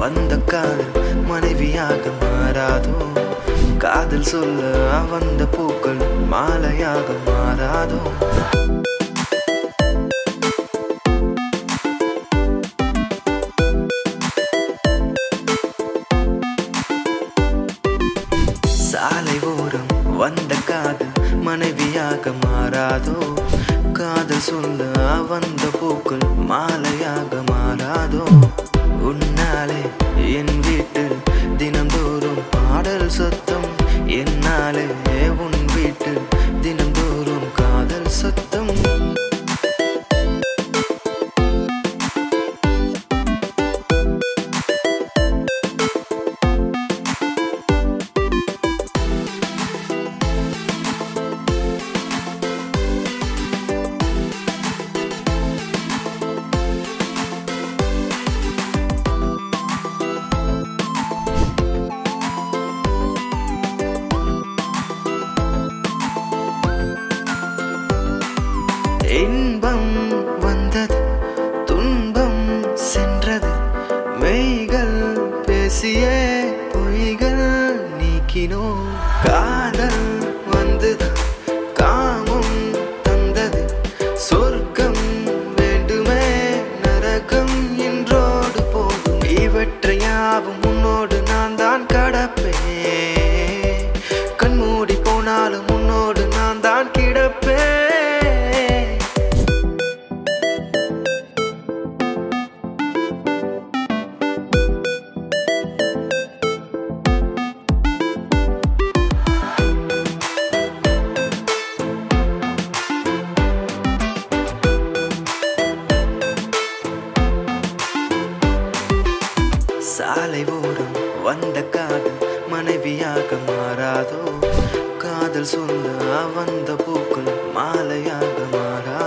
வந்த காதல் மனைவியாக மாறாதோ காதல் சொல்ல வந்த பூக்கள் மாலையாக மாறாதோ சாலை ஓரம் வந்த காதல் மனைவியாக மாறாதோ காதல் சொல்ல வந்த பூக்கள் மாலையாக மாறாதோ உன்னாலே என் வீட்டில் தினந்தோறும் பாடல் சத்தம் என்னாலே உன் வீட்டில் தினந்தோறும் காதல் சத்தம் இன்பம் வந்தது துன்பம் சென்றது மெய்கள் பேசியே பொய்கள் நீக்கினோ காதல் வந்தது காமம் தந்தது சொர்க்கம் வேண்டுமே நரகம் என்றோடு போதும் இவற்றையாவும் உன்னோடு நான் தான் கடப்பேன் கண்மூடி போனாலும் உன்னோடு நான் தான் கிடப்பேன் சாலை ஓரம் வந்த காதல் மனைவியாக மாறாதோ காதல் சொல்ல வந்த பூக்கள் மாலையாக மாறாதோ